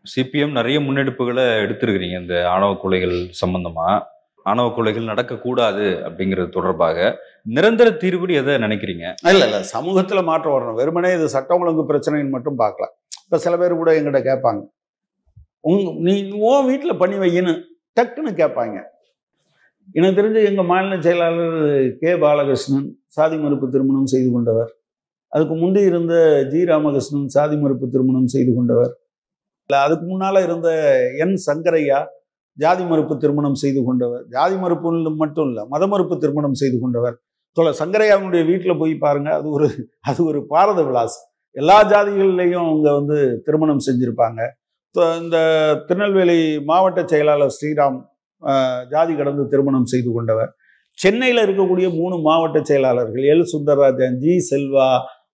CPM நிறைய முன்னெடுப்புகளை எடுத்திருக்கிறீங்க இந்த ஆணவ கொலைகள் சம்பந்தமா ஆணவ கொலைகள் நடக்கக்கூடாது அப்படிங்கிறது தொடர்பாக நிரந்தர தீர்வுன்னு எதை நினைக்கிறீங்க இல்ல இல்ல சமூகத்துல மாற்றம் வரணும் வெறுமனே இது சட்டம் ஒழுங்கு பிரச்சனைன்னு மட்டும் பார்க்கலாம் இப்ப சில பேர் கூட எங்கிட்ட கேட்பாங்க உங்க நீ உன் வீட்டுல பண்ணி வையின்னு டக்குன்னு கேட்பாங்க எனக்கு தெரிஞ்சு எங்க மாநில செயலாளர் கே பாலகிருஷ்ணன் சாதி மறுப்பு திருமணம் செய்து கொண்டவர் அதுக்கு முந்தி இருந்த ஜி ராமகிருஷ்ணன் சாதி மறுப்பு திருமணம் செய்து கொண்டவர் இல்ல அதுக்கு முன்னால இருந்த என் சங்கரையா ஜாதி மறுப்பு திருமணம் செய்து கொண்டவர் ஜாதி மறுப்பு மட்டும் இல்ல மத மறுப்பு திருமணம் செய்து கொண்டவர் தொலை சங்கரையாவுடைய வீட்டில் போய் பாருங்க அது ஒரு அது ஒரு பாரத விலாஸ் எல்லா ஜாதிகள்லையும் அவங்க வந்து திருமணம் செஞ்சிருப்பாங்க தொ- இந்த திருநெல்வேலி மாவட்ட செயலாளர் ஸ்ரீராம் ஆஹ், ஜாதி கடந்து திருமணம் செய்து கொண்டவர் சென்னையில் இருக்கக்கூடிய மூணு மாவட்ட செயலாளர்கள் எல் சுந்தரராஜன் ஜி செல்வா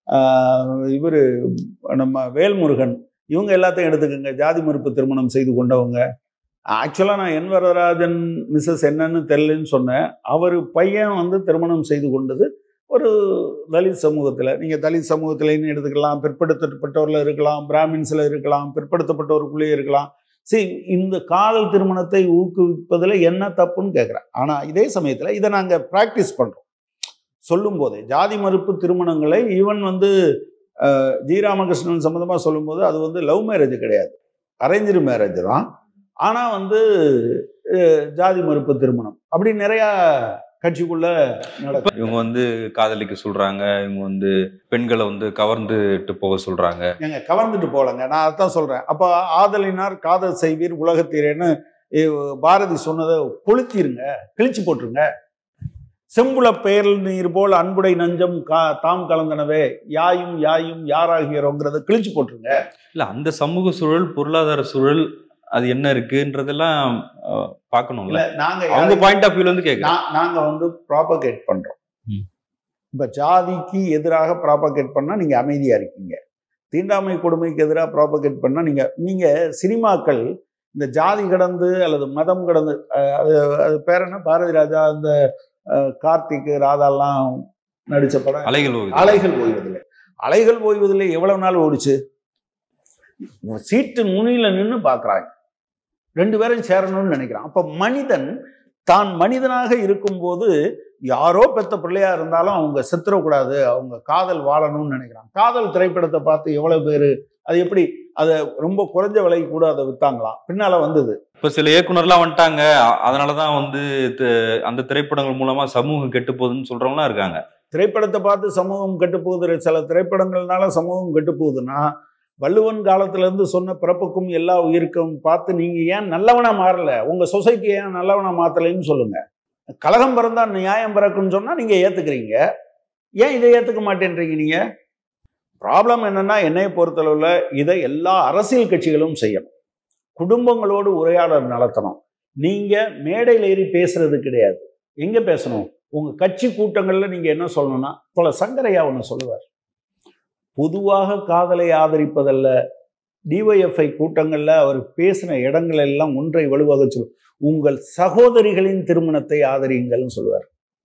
இவர் நம்ம வேல்முருகன் இவங்க எல்லாத்தையும் எடுத்துக்கோங்க ஜாதி மறுப்பு திருமணம் செய்து கொண்டவங்க ஆக்சுவலாக நான் என் வரதராஜன் மிஸ்ஸஸ் என்னன்னு தெரிலன்னு சொன்னேன் அவர் பையன் வந்து திருமணம் செய்து கொண்டது ஒரு தலித் சமூகத்தில் நீங்கள் தலித் சமூகத்திலேன்னு எடுத்துக்கலாம் பிற்படுத்தப்பட்டவரில் இருக்கலாம் பிராமின்ஸில் இருக்கலாம் பிற்படுத்தப்பட்டவருக்குள்ளேயே இருக்கலாம் சரி இந்த காதல் திருமணத்தை ஊக்குவிப்பதில் என்ன தப்புன்னு கேட்குறேன் ஆனால் இதே சமயத்தில் இதை நாங்கள் ப்ராக்டிஸ் பண்ணுறோம் சொல்லும் போதே ஜாதி மறுப்பு திருமணங்களை ஈவன் வந்து அஹ், ஜி ராமகிருஷ்ணன் சம்மந்தமாக சொல்லும்போது அது வந்து லவ் மேரேஜ் கிடையாது அரேஞ்சு மேரேஜ் தான் ஆனால் வந்து அஹ், ஜாதி மறுப்பு திருமணம் அப்படி நிறையா கட்சிக்குள்ள நடக்கும் இவங்க வந்து காதலிக்க சொல்றாங்க இவங்க வந்து பெண்களை வந்து கவர்ந்துட்டு போக சொல்றாங்க ஏங்க கவர்ந்துட்டு போலங்க நான் அதான் சொல்றேன் அப்போ ஆதலினார் காதல் செய்வீர் உலகத்தீரேன்னு இ- பாரதி சொன்னதை கொளுத்திருங்க கிழிச்சு போட்டுருங்க செம்புல பெயர் நீர் போல் அன்புடை நஞ்சம் கா தாம் கலந்தனவே யாயும் யாயும் யாராகிறோங்கிறத கிழிச்சு போட்டுருங்க இல்ல அந்த சமூக சூழல் பொருளாதார சூழல் அது என்ன இருக்குன்றதெல்லாம் அஹ், பார்க்கணும்ல இல்ல நாங்க அவங்க யாரையும் பாயிண்ட் ஆஃப் வியூல இருந்து கேட்கலாம் நா- நாங்க வந்து ப்ராபகேட் பண்றோம் ம். இப்ப ஜாதிக்கு எதிராக ப்ராபகேட் பண்ணா நீங்க அமைதியா இருக்கீங்க தீண்டாமை கொடுமைக்கு எதிராக ப்ராபகேட் பண்ணா நீங்க நீங்க சினிமாக்கள் இந்த ஜாதி கடந்து அல்லது மதம் கடந்து அஹ், அது அது பேர் என்ன பாரதி ராஜா அந்த அஹ், கார்த்திக் ராதாலாம் நடிச்ச படம் அலைகள் ஓவியம். அலைகள் ஓய்வதில்லை அலைகள் ஓய்வதில்லை எவ்வளவு நாள் ஓடிச்சு சீட்டு நுனியில நின்று பார்க்கறாங்க ரெண்டு பேரும் சேரணும்னு நினைக்கிறான் அப்ப மனிதன் தான் மனிதனாக இருக்கும்போது யாரோ பெத்த பிள்ளையா இருந்தாலும் அவங்க செத்துறக்கூடாது அவங்க காதல் வாழணும்னு நினைக்கிறான் காதல் திரைப்படத்தை பார்த்து எவ்வளவு பேரு அது எப்படி அதை ரொம்ப குறைஞ்ச விலைக்கு கூட அதை வித்தாங்களாம் பின்னால வந்தது இப்ப சில இயக்குனர்லாம் வந்துட்டாங்க அ- அதனாலதான் வந்து தி- அந்த திரைப்படங்கள் மூலமா சமூகம் கெட்டு போகுதுன்னு சொல்றவங்களாம் இருக்காங்க திரைப்படத்தை பார்த்து சமூகம் கெட்டு போகுது சில திரைப்படங்கள்னால சமூகம் கெட்டு போகுதுன்னா வள்ளுவன் காலத்துல இருந்து சொன்ன பிறப்புக்கும் எல்லா உயிருக்கும் பார்த்து நீங்க ஏன் நல்லவனா மாறல உங்க சொசைட்டி ஏன் நல்லவனா மாத்தலைன்னு சொல்லுங்க கலகம் பிறந்தா நியாயம் பிறக்குன்னு சொன்னா நீங்க ஏத்துக்கிறீங்க ஏன் இதை ஏத்துக்க மாட்டேன்றீங்க நீங்க ப்ராப்ளம் என்னன்னா என்னைய பொறுத்தளவுல இதை எல்லா அரசியல் கட்சிகளும் செய்யணும் குடும்பங்களோடு உரையாடல் நடத்தணும் நீங்க மேடையில் ஏறி பேசுறது கிடையாது எங்க பேசணும் உங்க கட்சி கூட்டங்கள்ல நீங்க என்ன சொல்லணும்னா போல சங்கரையா ஒன்று சொல்லுவார் பொதுவாக காதலை ஆதரிப்பதல்ல டிஒய்எஃப்ஐ கூட்டங்கள்ல அவர் பேசின இடங்கள் எல்லாம் ஒன்றை வலுவாக சொல் உங்கள் சகோதரிகளின் திருமணத்தை ஆதரியுங்கள்னு சொல்லுவார்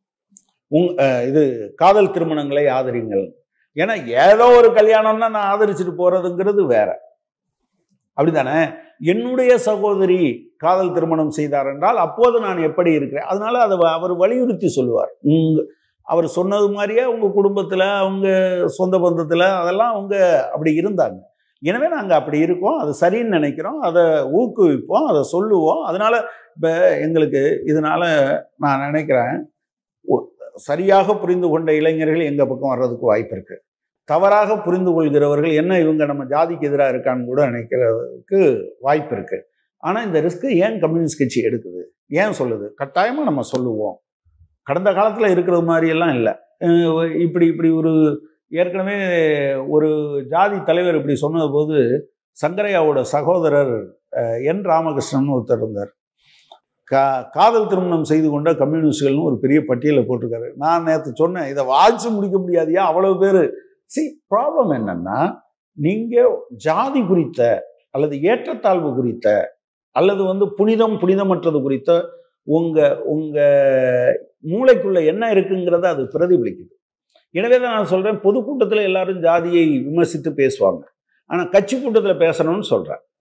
உங் அஹ் இது காதல் திருமணங்களை ஆதரியுங்கள் ஏன்னா ஏதோ ஒரு கல்யாணம்னா நான் ஆதரிச்சுட்டு போறதுங்கிறது வேற அப்படிதானே என்னுடைய சகோதரி காதல் திருமணம் செய்தார் என்றால் அப்போது நான் எப்படி இருக்கிறேன் அதனால அதை வ- அவர் வலியுறுத்தி சொல்லுவார் உங்க அவர் சொன்னது மாதிரியே உங்க குடும்பத்துல அவங்க சொந்த பந்தத்துல அதெல்லாம் அவங்க அப்படி இருந்தாங்க எனவே நாங்க அப்படி இருக்கோம் அது சரின்னு நினைக்கிறோம் அதை ஊக்குவிப்போம் அதை சொல்லுவோம் அதனால இப்ப எங்களுக்கு இதனால நான் நினைக்கிறேன் ஒ- சரியாக புரிந்து கொண்ட இளைஞர்கள் எங்க பக்கம் வர்றதுக்கு வாய்ப்பு இருக்கு தவறாக புரிந்து கொள்கிறவர்கள் என்ன இவங்க நம்ம ஜாதிக்கு எதிராக இருக்கான்னு கூட நினைக்கிறதுக்கு வாய்ப்பு இருக்கு ஆனா இந்த ரிஸ்க் ஏன் கம்யூனிஸ்ட் கட்சி எடுக்குது ஏன் சொல்லுது கட்டாயமா நம்ம சொல்லுவோம் கடந்த காலத்துல இருக்கிறது மாதிரி எல்லாம் இல்லை இப்படி இப்படி ஒரு ஏற்கனவே ஒரு ஜாதி தலைவர் இப்படி சொன்னது போது சங்கரையாவோட சகோதரர் அஹ், என் ராமகிருஷ்ணன் ஒருத்தர் இருந்தார் கா காதல் திருமணம் செய்து கொண்ட கம்யூனிஸ்டுகள்னு ஒரு பெரிய பட்டியலை போட்டிருக்காரு நான் நேற்று சொன்னேன் இதை வாய்ச்சி முடிக்க முடியாதியா அவ்வளவு பேர் சி ப்ராப்ளம் என்னன்னா நீங்க ஜாதி குறித்த அல்லது ஏற்றத்தாழ்வு குறித்த அல்லது வந்து புனிதம் புனிதமற்றது குறித்த உங்க உங்க மூளைக்குள்ள என்ன இருக்குங்கிறத அது பிரதிபலிக்குது எனவே தான் நான் சொல்றேன் பொதுக்கூட்டத்தில் எல்லாரும் ஜாதியை விமர்சித்து பேசுவாங்க ஆனா கட்சி கூட்டத்தில் பேசணும்னு சொல்றேன்